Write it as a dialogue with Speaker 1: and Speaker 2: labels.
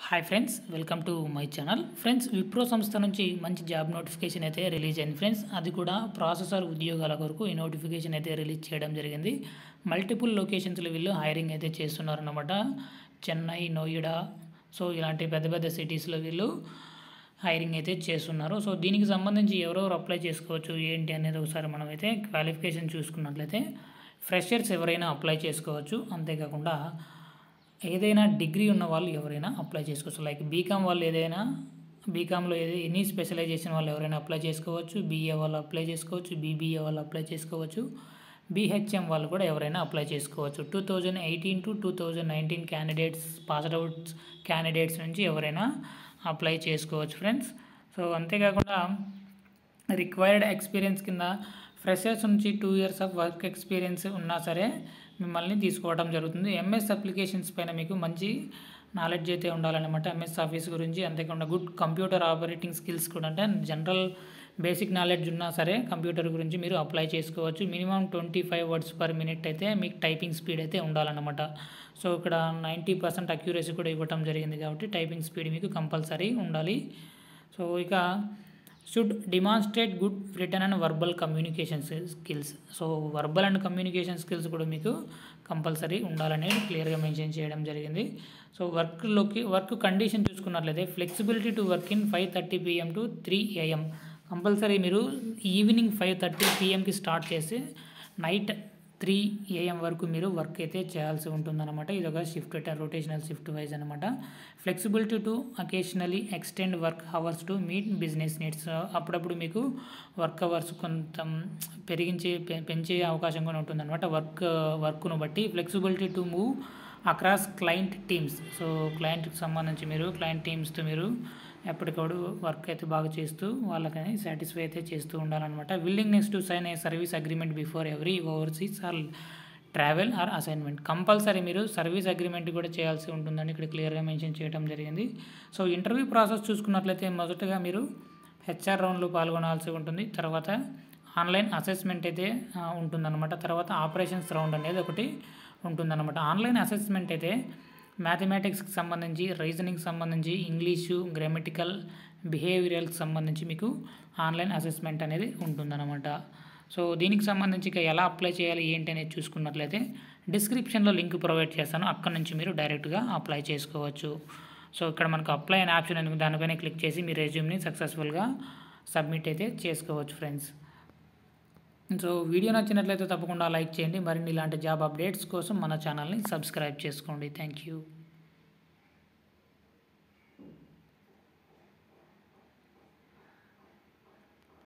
Speaker 1: hi friends welcome to my channel friends Wipro సంస్థ నుంచి మంచి జాబ్ నోటిఫికేషన్ అయితే రిలీజ్ అయింది ఫ్రెండ్స్ అది కూడా ప్రాసెసర్ ఉద్యోగాల కొరకు ఈ నోటిఫికేషన్ అయితే రిలీజ్ చేయడం జరిగింది మల్టిపుల్ లొకేషన్స్లో వీళ్ళు హైరింగ్ అయితే చేస్తున్నారన్నమాట చెన్నై నోయిడా సో ఇలాంటి పెద్ద పెద్ద సిటీస్లో వీళ్ళు హైరింగ్ అయితే చేస్తున్నారు సో దీనికి సంబంధించి ఎవరెవరు అప్లై చేసుకోవచ్చు ఏంటి అనేది ఒకసారి మనం అయితే క్వాలిఫికేషన్ చూసుకున్నట్లయితే ఫ్రెషర్స్ ఎవరైనా అప్లై చేసుకోవచ్చు అంతేకాకుండా ఏదైనా డిగ్రీ ఉన్న వాళ్ళు ఎవరైనా అప్లై చేసుకోవచ్చు లైక్ బీకామ్ వాళ్ళు ఏదైనా బీకామ్లో ఏది ఎనీ స్పెషలైజేషన్ వాళ్ళు ఎవరైనా అప్లై చేసుకోవచ్చు బీఏ వాళ్ళు అప్లై చేసుకోవచ్చు బీబీఏ వాళ్ళు అప్లై చేసుకోవచ్చు బీహెచ్ఎం వాళ్ళు కూడా ఎవరైనా అప్లై చేసుకోవచ్చు two thousand eighteen to two thousand nineteen candidates passed out candidates నుంచి ఎవరైనా అప్లై చేసుకోవచ్చు ఫ్రెండ్స్ సో అంతేకాకుండా రిక్వైర్డ్ ఎక్స్పీరియన్స్ కింద ఫ్రెషర్స్ నుంచి two years of work experience ఉన్నా సరే మిమ్మల్ని తీసుకోవడం జరుగుతుంది ఎంఎస్ అప్లికేషన్స్ పైన మీకు మంచి నాలెడ్జ్ అయితే ఉండాలన్నమాట ఎంఎస్ ఆఫీస్ గురించి అంతేకాకుండా గుడ్ కంప్యూటర్ ఆపరేటింగ్ స్కిల్స్ కూడా అంటే జనరల్ బేసిక్ నాలెడ్జ్ ఉన్నా సరే కంప్యూటర్ గురించి మీరు అప్లై చేసుకోవచ్చు minimum twenty five words per minute అయితే మీకు టైపింగ్ స్పీడ్ అయితే ఉండాలన్నమాట సో ఇక్కడ నైంటీ పర్సెంట్ అక్యూరసీ కూడా ఇవ్వటం జరిగింది కాబట్టి టైపింగ్ స్పీడ్ మీకు కంపల్సరీ ఉండాలి సో ఇక should demonstrate good written and verbal communication skills so verbal and communication skills కూడా మీకు కంపల్సరీ ఉండాలనేది క్లియర్గా మెన్షన్ చేయడం జరిగింది సో వర్క్లోకి వర్క్ కండిషన్ చూసుకున్నట్లయితే flexibility to work in five thirty PM to three AM compulsory మీరు ఈవినింగ్ ఫైవ్ థర్టీ పిఎంకి స్టార్ట్ చేసి నైట్ త్రీ ఏఎం వరకు మీరు వర్క్ అయితే చేయాల్సి ఉంటుందన్నమాట ఇది ఒక షిఫ్ట్ రొటేషనల్ షిఫ్ట్ వైజ్ అనమాట flexibility to occasionally extend work hours to meet business needs అప్పుడప్పుడు మీకు వర్క్ అవర్స్ కొంత పెరిగించే పె- పెంచే అవకాశం కూడా ఉంటుందన్నమాట వర్క్ వర్క్ను బట్టి flexibility to move across client teams so క్లయింట్కి సంబంధించి మీరు క్లయింట్ టీమ్స్తో మీరు ఎప్పటికప్పుడు వర్క్ అయితే బాగా చేస్తూ వాళ్ళకని సాటిస్ఫై అయితే చేస్తూ ఉండాలన్నమాట willingness to sign a service agreement before every overseas or travel or assignment compulsory మీరు సర్వీస్ అగ్రిమెంట్ కూడా చేయాల్సి ఉంటుందని ఇక్కడ క్లియర్గా మెన్షన్ చేయడం జరిగింది సో ఇంటర్వ్యూ ప్రాసెస్ చూసుకున్నట్లయితే మొదటగా మీరు హెచ్ఆర్ రౌండ్లో పాల్గొనాల్సి ఉంటుంది తర్వాత ఆన్లైన్ అసెస్మెంట్ అయితే ఆ, ఉంటుందన్నమాట తర్వాత ఆపరేషన్స్ రౌండ్ అనేది ఒకటి ఉంటుందన్నమాట ఆన్లైన్ అసెస్మెంట్ అయితే మ్యాథమెటిక్స్కి సంబంధించి రీజనింగ్ సంబంధించి ఇంగ్లీషు గ్రామటికల్ బిహేవియరల్కి సంబంధించి మీకు ఆన్లైన్ అసెస్మెంట్ అనేది ఉంటుందన్నమాట సో దీనికి సంబంధించి ఇక ఎలా అప్లై చేయాలి ఏంటి అనేది చూసుకున్నట్లయితే డిస్క్రిప్షన్లో లింక్ ప్రొవైడ్ చేస్తాను అక్కడ నుంచి మీరు డైరెక్ట్గా అప్లై చేసుకోవచ్చు సో ఇక్కడ మనకు అప్లై అనే ఆప్షన్ ఉంది దానిపైన క్లిక్ చేసి మీ రెజ్యూమ్ని సక్సెస్ఫుల్గా సబ్మిట్ అయితే చేసుకోవచ్చు ఫ్రెండ్స్ సో వీడియో నచ్చినట్లయితే తప్పకుండా లైక్ చేయండి మరిన్ని ఇలాంటి జాబ్ అప్డేట్స్ కోసం మన ఛానల్ని సబ్స్క్రైబ్ చేసుకోండి థ్యాంక్ యూ